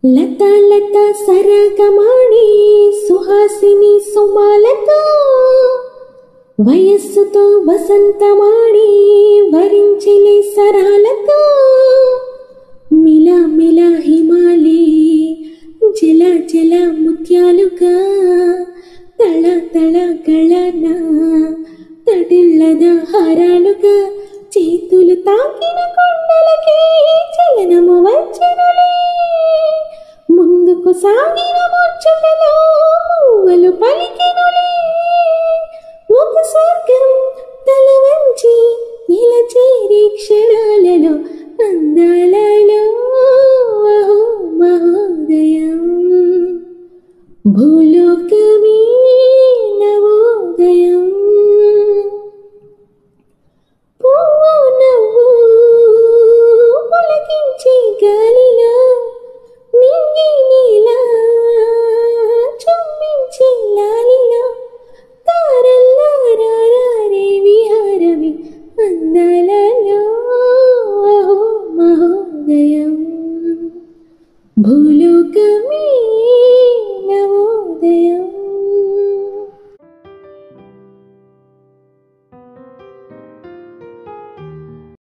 లత లత సరగమాడి సుహాసిని సుమాలతో వయస్సుతో వసంతమాడి వరించిలే సరాలతో మిల మిల హిమాలే జల జల ముత్యాలుగా తళ తళ గళన తడిల్లద హారాలుగా చేతులు తాకిన కొండలకి చలనము వచ్చనులే ముందుకు సాగిన ముచ్చటలో మూవలు పలికెనులే ఒక స్వర్గం తల వంచి ఇలా చేరే క్షణాలలో అందాలలో అహో మహోదయం భూ